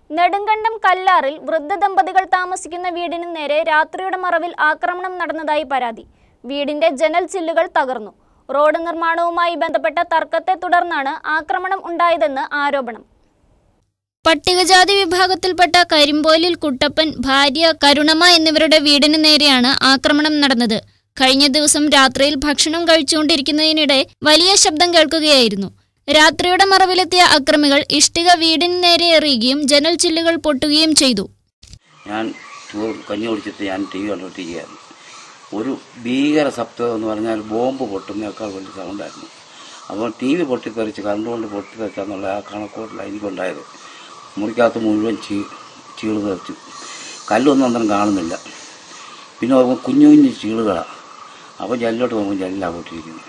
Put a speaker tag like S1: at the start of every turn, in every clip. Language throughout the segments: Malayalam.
S1: നെടുങ്കണ്ടം കല്ലാറിൽ വൃദ്ധ ദമ്പതികൾ താമസിക്കുന്ന വീടിന് നേരെ രാത്രിയുടെ മറവിൽ ആക്രമണം നടന്നതായി പരാതി വീടിന്റെ ജനൽ ചില്ലുകൾ തകർന്നു റോഡ് നിർമ്മാണവുമായി ബന്ധപ്പെട്ട തർക്കത്തെ തുടർന്നാണ് ആക്രമണം ഉണ്ടായതെന്ന് ആരോപണം പട്ടികജാതി വിഭാഗത്തിൽപ്പെട്ട കരിമ്പോലിൽ കുട്ടപ്പൻ ഭാര്യ കരുണമ്മ എന്നിവരുടെ വീടിന് നേരെയാണ് ആക്രമണം നടന്നത് കഴിഞ്ഞ ദിവസം രാത്രിയിൽ ഭക്ഷണം കഴിച്ചുകൊണ്ടിരിക്കുന്നതിനിടെ വലിയ ശബ്ദം കേൾക്കുകയായിരുന്നു രാത്രിയുടെ മറവിലെത്തിയ അക്രമികൾ ഇഷ്ടിക വീടിന് നേരെ എറിയുകയും ജനൽ ചില്ലുകൾ പൊട്ടുകയും ചെയ്തു
S2: ഞാൻ ചോറ് കഞ്ഞി കുടിച്ചിട്ട് ഞാൻ ടി വി കണ്ടുകൊണ്ടിരിക്കുകയായിരുന്നു ഒരു ഭീകര ശബ്ദം എന്ന് പറഞ്ഞാൽ ബോംബ് പൊട്ടുന്നേക്കാൾ വലിയ സൗണ്ടായിരുന്നു അപ്പോൾ ടി വി പൊട്ടിത്തെറിച്ച് കണ്ടുകൊണ്ട് പൊട്ടിത്തെറിച്ചെന്നുള്ള ആ കണക്കോട്ടിലാണ് എനിക്കുണ്ടായത് മുറിക്കകത്ത് മുഴുവൻ ചീ ചീള് തെറിച്ചു കല്ലൊന്നും അന്നേരം കാണുന്നില്ല പിന്നെ നോക്കുമ്പോൾ കുഞ്ഞു കുഞ്ഞു ചീളുകളാണ് അപ്പോൾ ജല്ലിലോട്ട് നോക്കുമ്പോൾ ജല്ലിലാണ് പൊട്ടിയിരിക്കുന്നത്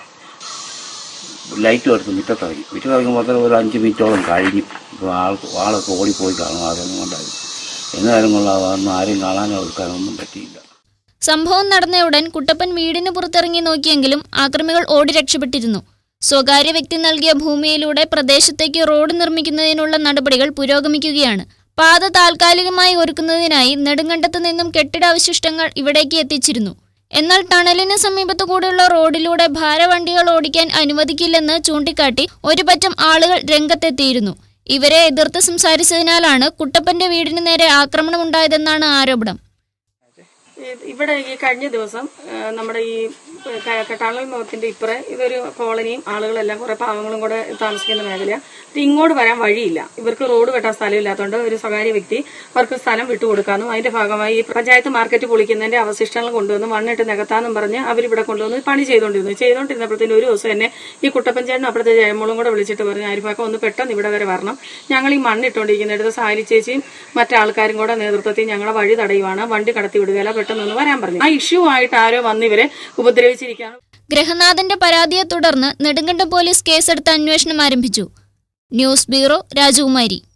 S2: ലൈറ്റും എടുത്ത് മുറ്റത്തിറങ്ങി മുറ്റത്തിറങ്ങുമ്പോൾ തന്നെ ഒരു അഞ്ച് മിനിറ്റോളം കഴിഞ്ഞു ഇപ്പോൾ ആൾ ആളൊക്കെ ഓടിപ്പോയി കാണും അതൊന്നും കൊണ്ടായിരുന്നു എന്നാലും കൊള്ളാം ആരെയും കാണാനോ എടുക്കാനോ ഒന്നും പറ്റിയില്ല
S1: സംഭവം നടന്നയുടൻ കുട്ടപ്പൻ വീടിന് പുറത്തിറങ്ങി നോക്കിയെങ്കിലും ആക്രമികൾ ഓടി രക്ഷപ്പെട്ടിരുന്നു സ്വകാര്യ വ്യക്തി നൽകിയ ഭൂമിയിലൂടെ പ്രദേശത്തേക്ക് റോഡ് നിർമ്മിക്കുന്നതിനുള്ള നടപടികൾ പുരോഗമിക്കുകയാണ് പാത താൽക്കാലികമായി ഒരുക്കുന്നതിനായി നെടുങ്കണ്ടത്ത് നിന്നും കെട്ടിടാവശിഷ്ടങ്ങൾ ഇവിടേക്ക് എത്തിച്ചിരുന്നു എന്നാൽ ടണലിന് സമീപത്തു കൂടെയുള്ള റോഡിലൂടെ ഭാരവണ്ടികൾ ഓടിക്കാൻ അനുവദിക്കില്ലെന്ന് ചൂണ്ടിക്കാട്ടി ഒരു പറ്റം ആളുകൾ രംഗത്തെത്തിയിരുന്നു ഇവരെ എതിർത്ത് സംസാരിച്ചതിനാലാണ് കുട്ടപ്പന്റെ വീടിന് നേരെ ആക്രമണമുണ്ടായതെന്നാണ് ആരോപണം
S3: ഇത് ഇവിടെ ഈ കഴിഞ്ഞ ദിവസം ആ, നമ്മുടെ ഈ ക- കട്ടാളൽ മുഖത്തിന്റെ ഇപ്പുറേ ഇതൊരു കോളനിയും ആളുകളെല്ലാം കുറെ പാവങ്ങളും കൂടെ താമസിക്കുന്ന മേഖലയാണ് ഇത് ഇങ്ങോട്ട് വരാൻ വഴിയില്ല ഇവർക്ക് റോഡ് വെട്ടാൻ സ്ഥലമില്ലാത്തതുകൊണ്ട് ഒരു സ്വകാര്യ വ്യക്തി അവർക്ക് സ്ഥലം വിട്ടുകൊടുക്കാനും അതിന്റെ ഭാഗമായി ഈ പഞ്ചായത്ത് മാർക്കറ്റ് പൊളിക്കുന്നതിന്റെ അവശിഷ്ടങ്ങൾ കൊണ്ടുവന്ന് മണ്ണിട്ട് നികത്താന്നും പറഞ്ഞ് അവരിവിടെ കൊണ്ടുവന്ന് പണി ചെയ്തുകൊണ്ടിരുന്നു ചെയ്തുകൊണ്ടിരുന്നപ്പോഴത്തേന് ഒരു ദിവസം എന്നെ ഈ കുട്ടപ്പഞ്ചേട്ടനും അപ്പുറത്തെ ജയമോളും കൂടെ വിളിച്ചിട്ട് പറഞ്ഞു ആരിഫാക്ക ഒന്ന് പെട്ടെന്ന് ഇവിടെ വരെ വരണം ഞങ്ങൾ ഈ മണ്ണിട്ടുകൊണ്ടിരിക്കുന്നിടത്ത് സാരി ചേച്ചിയും മറ്റാൾക്കാരും കൂടെ നേതൃത്വത്തിൽ ഞങ്ങളെ വഴി തടയുവാണ് വണ്ടി കടത്തി വിടുകയില്ല പെട്ടെന്ന് ഒന്ന് വരാൻ പറഞ്ഞു ആ ഇഷ്യൂ ആയിട്ട് ആരോ വന്ന് ഇവരെ ഉപദ്രവിച്ചിരിക്കുകയാണ്
S1: ഗ്രഹനാഥന്റെ പരാതിയെ തുടർന്ന് നെടുങ്കണ്ടം പോലീസ് കേസെടുത്ത് അന്വേഷണം ആരംഭിച്ചു ന്യൂസ് ബ്യൂറോ രാജകുമാരി